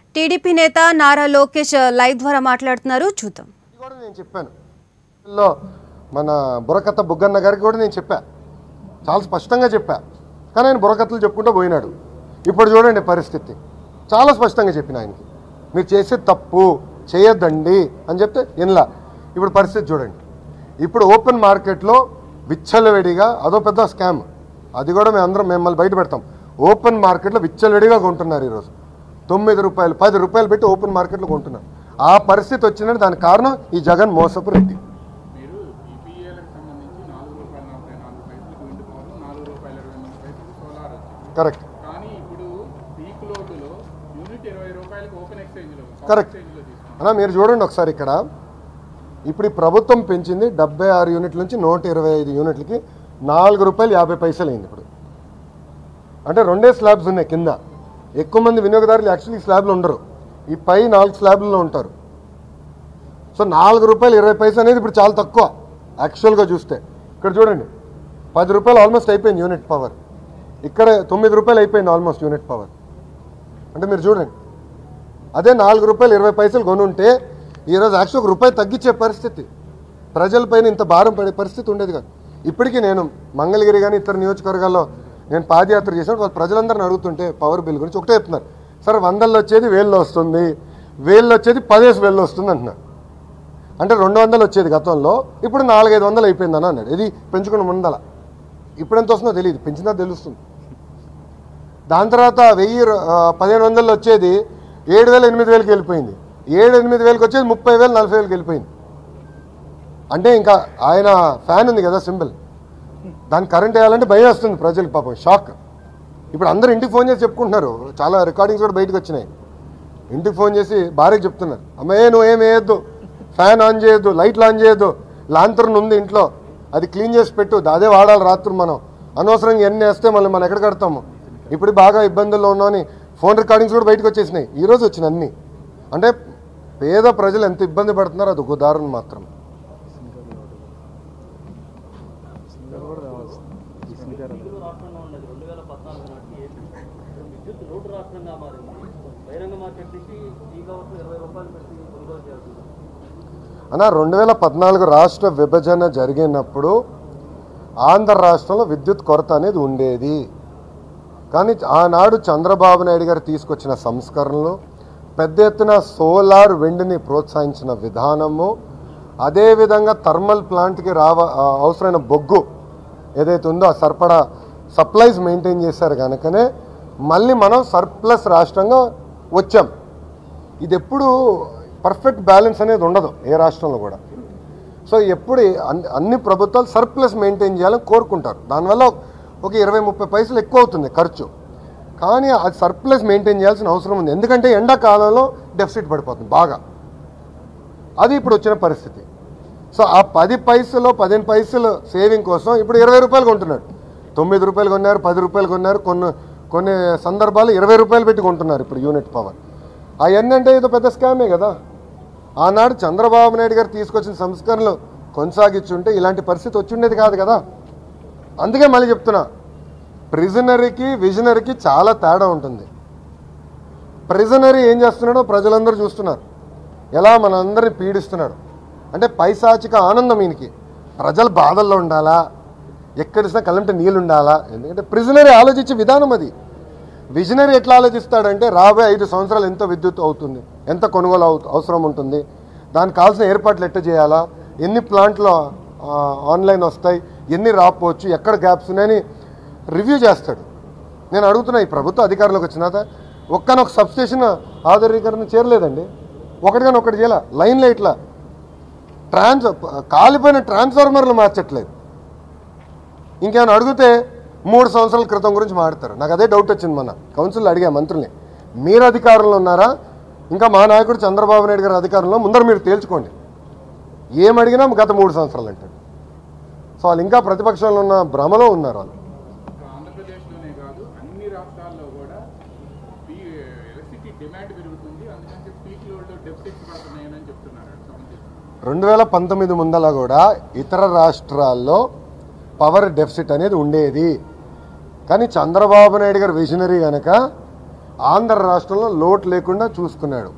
TDP నేత Nara Lokesh live ద్వారా మాట్లాడుతున్నారు చూద్దాం ఇది కూడా నేను చెప్పాను లో మన బుర్రకథ బుగ్గన్న గారికి కూడా నేను చెప్పా చాలా స్పష్టంగా చెప్పా కానీ ఆయన బుర్రకథలు చెప్పుకుంటూ పోయినాడు ఇప్పుడు చూడండి పరిస్థితి చాలా స్పష్టంగా చెప్పిన ఆయనకి మీరు చేసేది తప్పు చేయొద్దండి అని చెప్తే ఎన్లా ఇప్పుడు పరిస్థితి చూడండి ఇప్పుడు ఓపెన్ మార్కెట్లో విచ్చలవిడిగా అదో పెద్ద స్కామ్ అది కూడా మేము అందరం మిమ్మల్ని బయట పెడతాం ఓపెన్ మార్కెట్లో విచ్చలవిడిగా కొంటున్నారు ఈరోజు తొమ్మిది రూపాయలు పది రూపాయలు పెట్టి ఓపెన్ మార్కెట్లో కొంటున్నారు ఆ పరిస్థితి వచ్చిందంటే దానికి కారణం ఈ జగన్ మోసపు రెడ్డి మీరు ఈపీఏలకు సంబంధించి నాలుగు రూపాయల నలభై నాలుగు పైసలకు విండ్ పవర్ నాలుగు రూపాయల ఇరవై మూడు పైసలకు సోలార్ వచ్చింది కరెక్ట్ కానీ ఇప్పుడు పీక్ లోడ్లో యూనిట్ ఇరవై రూపాయలకు ఓపెన్ ఎక్స్చేంజ్లో Correct. ఎక్స్చేంజ్లో తీసుకున్నాం అన్నా మీరు చూడండి ఒకసారి ఇక్కడ ఇప్పుడు ఈ ప్రభుత్వం పెంచింది డెబ్బై ఆరు యూనిట్ల నుంచి నూట ఇరవై ఐదు యూనిట్లకి నాలుగు రూపాయలు యాభై పైసలు అయింది ఇప్పుడు అంటే రెండే స్లాబ్స్ ఉన్నాయి కింద ఎక్కువ మంది వినియోగదారులు యాక్చువల్లీ స్లాబ్లు ఉండరు ఈ పై నాలుగు స్లాబ్లలో ఉంటారు సో నాలుగు రూపాయలు ఇరవై పైసలు అనేది ఇప్పుడు చాలా తక్కువ యాక్చువల్గా చూస్తే ఇక్కడ చూడండి పది రూపాయలు ఆల్మోస్ట్ అయిపోయింది యూనిట్ పవర్ ఇక్కడ తొమ్మిది రూపాయలు అయిపోయింది ఆల్మోస్ట్ యూనిట్ పవర్ అంటే మీరు చూడండి అదే నాలుగు రూపాయలు ఇరవై పైసలు కొనుంటే ఈరోజు యాక్చువల్ ఒక రూపాయి తగ్గించే పరిస్థితి ప్రజలపైన ఇంత భారం పడే పరిస్థితి ఉండేది కాదు ఇప్పటికీ నేను మంగళగిరి కానీ ఇతర నియోజకవర్గాల్లో నేను పాదయాత్ర చేసినప్పుడు వాళ్ళు ప్రజలందరిని అడుగుతుంటే పవర్ బిల్ గురించి ఒకటే చెప్తున్నారు సార్ వందల్లో వచ్చేది వేల్లో వస్తుంది వేల్లో వచ్చేది పదేసి వేల్లో వస్తుంది అంటున్నారు అంటే రెండు వందలు వచ్చేది గతంలో ఇప్పుడు నాలుగైదు వందలు అయిపోయిందని అన్నాడు ఇది పెంచుకుని ముందల ఇప్పుడు ఎంత వస్తుందో తెలియదు పెంచినా తెలుస్తుంది దాని తర్వాత వెయ్యి రు- ఆ, పదిహేను వందలు వచ్చేది ఏడు వేల ఎనిమిది వేలకి వెళ్ళిపోయింది ఏడు ఎనిమిది వేలకి వచ్చేది ముప్పై వేలు నలభై వేలకి వెళ్ళిపోయింది అంటే ఇంకా ఆయన ఫ్యాన్ ఉంది కదా సింబల్ దాన్ని కరెంట్ వేయాలంటే భయం వస్తుంది ప్రజలకు పాపం షాక్ ఇప్పుడు అందరూ ఇంటికి ఫోన్ చేసి చెప్పుకుంటున్నారు చాలా రికార్డింగ్స్ కూడా బయటకు వచ్చినాయి ఇంటికి ఫోన్ చేసి భార్యకి చెప్తున్నారు అమ్మాయి నువ్వు ఏం వేయొద్దు ఫ్యాన్ ఆన్ చేయొద్దు లైట్లు ఆన్ చేయొద్దు లాంతర్న్ ఉంది ఇంట్లో అది క్లీన్ చేసి పెట్టు అదే వాడాలి రాత్రి మనం అనవసరంగా ఎన్ని వేస్తే మళ్ళీ మనం ఎక్కడ కడతాము ఇప్పుడు బాగా ఇబ్బందుల్లో ఉన్నామని ఫోన్ రికార్డింగ్స్ కూడా బయటకు వచ్చేసినాయి ఈ రోజు వచ్చిన అన్ని అంటే పేద ప్రజలు ఎంత ఇబ్బంది పడుతున్నారో అది ఒక ఉదాహరణ మాత్రం తెలుగు రాష్ట్రంగా ఉన్నది రెండు వేల పద్నాలుగు నాటికి ఏపీ విద్యుత్ రోడ్డు రాష్ట్రంగా మారింది బహిరంగ మార్కెట్ నుంచి ఈ కావచ్చు ఇరవై రూపాయలు పెట్టి కొనుగోలు చేస్తుంది అన్న రెండు వేల పద్నాలుగు రాష్ట్ర విభజన జరిగినప్పుడు ఆంధ్ర రాష్ట్రంలో విద్యుత్ కొరత అనేది ఉండేది కానీ ఆనాడు చంద్రబాబు నాయుడు గారు తీసుకొచ్చిన సంస్కరణలు పెద్ద ఎత్తున సోలార్ వెండిని ప్రోత్సహించిన విధానము అదేవిధంగా థర్మల్ ప్లాంట్కి రావ ఆ, అవసరమైన బొగ్గు ఏదైతే ఉందో ఆ సరిపడా సప్లైస్ మెయింటైన్ చేశారు కనుకనే మళ్ళీ మనం సర్ప్లస్ రాష్ట్రంగా వచ్చాం ఇది ఎప్పుడు పర్ఫెక్ట్ బ్యాలెన్స్ అనేది ఉండదు ఏ రాష్ట్రంలో కూడా సో ఎప్పుడు అన్ని అన్ని ప్రభుత్వాలు సర్ప్లస్ మెయింటైన్ చేయాలని కోరుకుంటారు దానివల్ల ఒక ఇరవై ముప్పై పైసలు ఎక్కువ అవుతుంది ఖర్చు కానీ అది సర్ప్లస్ మెయింటైన్ చేయాల్సిన అవసరం ఉంది ఎందుకంటే ఎండాకాలంలో డెఫిసిట్ పడిపోతుంది బాగా అది ఇప్పుడు వచ్చిన పరిస్థితి సో ఆ పది పైసలు పదిహేను పైసలు సేవింగ్ కోసం ఇప్పుడు ఇరవై రూపాయలు కొంటున్నాడు తొమ్మిది రూపాయలు కొన్నారు పది రూపాయలు కొన్నారు కొన్ని కొన్ని సందర్భాలు ఇరవై రూపాయలు పెట్టి కొంటున్నారు ఇప్పుడు యూనిట్ పవర్ అవన్నీ అంటే ఇది పెద్ద స్కామే కదా ఆనాడు చంద్రబాబు నాయుడు గారు తీసుకొచ్చిన సంస్కరణలు కొనసాగించుంటే ఇలాంటి పరిస్థితి వచ్చిండేది కాదు కదా అందుకే మళ్ళీ చెప్తున్నా ప్రిజనరీకి విజనరీకి చాలా తేడా ఉంటుంది ప్రిజనరీ ఏం చేస్తున్నాడో ప్రజలందరూ చూస్తున్నారు ఎలా మనందరిని పీడిస్తున్నాడు అంటే పైశాచిక ఆనందం ఈయనకి ప్రజలు బాధల్లో ఉండాలా ఎక్కడిసినా కలంటే నీళ్ళు ఉండాలా ఎందుకంటే ప్రిజనరీ ఆలోచించే విధానం అది విజనరీ ఎట్లా ఆలోచిస్తాడంటే రాబోయే ఐదు సంవత్సరాలు ఎంత విద్యుత్ అవుతుంది ఎంత కొనుగోలు అవు అవసరం ఉంటుంది దానికి కావాల్సిన ఏర్పాట్లు ఎట్ట చేయాలా ఎన్ని ప్లాంట్లు ఆ, ఆన్లైన్ వస్తాయి ఎన్ని రాకపోవచ్చు ఎక్కడ గ్యాప్స్ ఉన్నాయని రివ్యూ చేస్తాడు నేను అడుగుతున్నా ఈ ప్రభుత్వ అధికారంలోకి వచ్చినాక ఒక్కనొక సబ్స్టేషన్ ఆధునీకరణ చేరలేదండి ఒకటిగాని ఒకటి చేయాల లైన్లో ఇట్లా ట్రాన్స్ కాలిపోయిన ట్రాన్స్ఫార్మర్లు మార్చట్లేదు ఇంకేమైనా అడిగితే మూడు సంవత్సరాల క్రితం గురించి మాట్లాడతారు నాకు అదే డౌట్ వచ్చింది మన కౌన్సిల్ అడిగా మంత్రుల్ని మీరు అధికారంలో ఉన్నారా ఇంకా మా నాయకుడు చంద్రబాబు నాయుడు గారి అధికారంలో ముందర మీరు తేల్చుకోండి ఏం అడిగినా గత మూడు సంవత్సరాలు అంటాడు సో వాళ్ళు ఇంకా ప్రతిపక్షంలో ఉన్న భ్రమలో ఉన్నారు వాళ్ళు ఇప్పుడు ఆంధ్రప్రదేశ్లోనే కాదు అన్ని రాష్ట్రాల్లో కూడా పీ ఎలక్ట్రిసిటీ డిమాండ్ పెరుగుతుంది అందుకని పీక్ లోడ్లో డెఫిసిట్స్ పడుతున్నాయని చెప్తున్నారు సంబంధించి రెండు వేల పంతొమ్మిది ముందల కూడా ఇతర రాష్ట్రాల్లో పవర్ డెఫిసిట్ అనేది ఉండేది కానీ చంద్రబాబు నాయుడు గారు విజనరీ కనుక ఆంధ్ర రాష్ట్రంలో లోటు లేకుండా చూసుకున్నాడు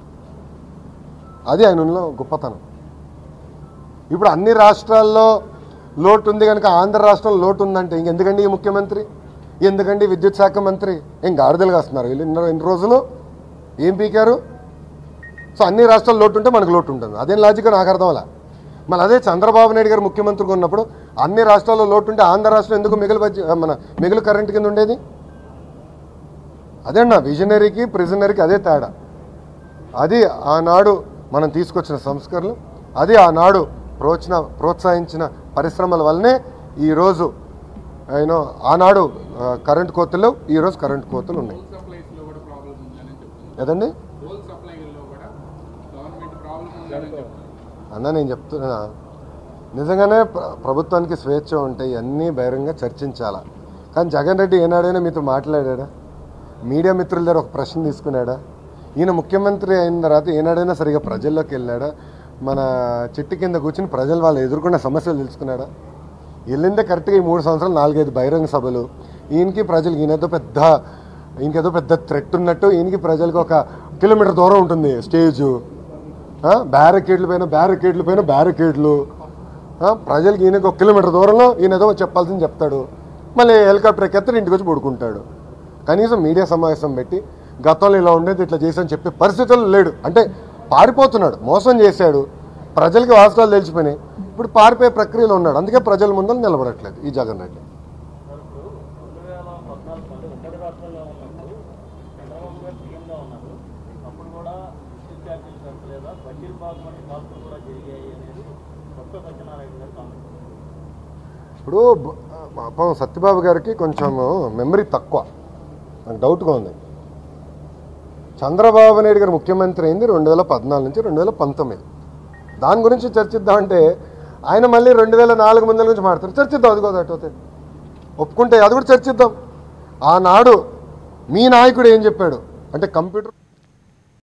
అది ఆయనలో గొప్పతనం ఇప్పుడు అన్ని రాష్ట్రాల్లో లోటు ఉంది కనుక ఆంధ్ర రాష్ట్రంలో లోటు ఉందంటే ఇంకెందుకండి ఈ ముఖ్యమంత్రి ఎందుకండి విద్యుత్ శాఖ మంత్రి ఏం గాడిదలు కాస్తున్నారు వీళ్ళు ఇన్ని ఎన్ని రోజులు ఏం పీకారు సో అన్ని రాష్ట్రాల్లో లోటు ఉంటే మనకు లోటు ఉంటుంది అదేం లాజిక్ నాకు అర్థం అలా మళ్ళీ అదే చంద్రబాబు నాయుడు గారు ముఖ్యమంత్రిగా ఉన్నప్పుడు అన్ని రాష్ట్రాల్లో లోటు ఉంటే ఆంధ్ర రాష్ట్రం ఎందుకు మిగులు బడ్జె- మన మిగులు కరెంట్ కింద ఉండేది అదే అన్న విజనరీకి ప్రిజనరీకి అదే తేడా అది ఆనాడు మనం తీసుకొచ్చిన సంస్కరణలు అది ఆనాడు ప్రోత్సన ప్రోత్సహించిన పరిశ్రమల వల్లనే ఈరోజు యూనో ఆనాడు ఆ, కరెంట్ కోతలు ఈరోజు కరెంట్ కోతలు ఉన్నాయి కోల్ సప్లైస్ లో కూడా ప్రాబ్లం ఉందని చెప్తున్నారు కదండి కోల్ సప్లైలో కూడా గవర్నమెంట్ ప్రాబ్లం ఉందని చెప్తున్నారు అన్న నేను చెప్తున్నా నిజంగానే ప్ర- ప్రభుత్వానికి స్వేచ్ఛ ఉంటే ఇవన్నీ బహిరంగ చర్చించాలా కానీ జగన్ రెడ్డి ఏనాడైనా మీతో మాట్లాడాడా మీడియా మిత్రుల దగ్గర ఒక ప్రశ్న తీసుకున్నాడా ఈయన ముఖ్యమంత్రి అయిన తర్వాత ఏనాడైనా సరిగా ప్రజల్లోకి వెళ్ళాడా మన చెట్టు కింద కూర్చుని ప్రజలు వాళ్ళు ఎదుర్కొన్న సమస్యలు తెలుసుకున్నాడా వెళ్ళిందే కరెక్ట్గా ఈ మూడు సంవత్సరాలు నాలుగైదు బహిరంగ సభలు ఈయనకి ప్రజలకి ఈయనేదో పెద్ద ఈయనకేదో పెద్ద థ్రెట్ ఉన్నట్టు ఈయనకి ప్రజలకు ఒక కిలోమీటర్ దూరం ఉంటుంది స్టేజు ఆ, బ్యారికేడ్ల పైన బ్యారికేడ్ల పైన బ్యారికేడ్లు ఆ, ప్రజలకి ఈయనకు ఒక కిలోమీటర్ దూరంలో ఈయన ఏదో చెప్పాల్సింది చెప్తాడు మళ్ళీ హెలికాప్టర్ ఎక్కేస్తే ఇంటికి వచ్చి పడుకుంటాడు కనీసం మీడియా సమావేశం పెట్టి గతంలో ఇలా ఉండేది ఇట్లా చేశాను చెప్పే పరిస్థితుల్లో లేడు అంటే పారిపోతున్నాడు మోసం చేశాడు ప్రజలకి వాస్తవాలు తెలిసిపోయినాయి ఇప్పుడు పారిపోయే ప్రక్రియలో ఉన్నాడు అందుకే ప్రజల ముందర నిలబడట్లేదు ఈ జగన్ రెడ్డి సార్ ఇప్పుడు రెండు వేల పద్నాలుగు అంటే ఉమ్మడి రాష్ట్రంలో ఉన్నప్పుడు చంద్రబాబు గారు సీఎంగా ఉన్నారు అప్పుడు కూడా విద్యుత్ ఛార్జీలు పెంచలేదా బషీర్ బాగ్ వంటి కాల్పులు కూడా జరిగాయి అనేది కొత్త సత్యనారాయణ గారు కామెంట్ ఇప్పుడు బ- పాపం సత్యబాబు గారికి కొంచెం మెమరీ తక్కువ నాకు డౌట్గా ఉంది చంద్రబాబు నాయుడు గారు ముఖ్యమంత్రి అయింది రెండు వేల పద్నాలుగు నుంచి రెండు వేల పంతొమ్మిది దాని గురించి చర్చిద్దామంటే ఆయన మళ్ళీ రెండు వేల నాలుగు మంది గురించి మాట్లాడతారు చర్చిద్దాం అది కూడా అటు అవుతుంది. ఒప్పుకుంటే అది కూడా చర్చిద్దాం ఆనాడు మీ నాయకుడు ఏం చెప్పాడు అంటే కంప్యూటర్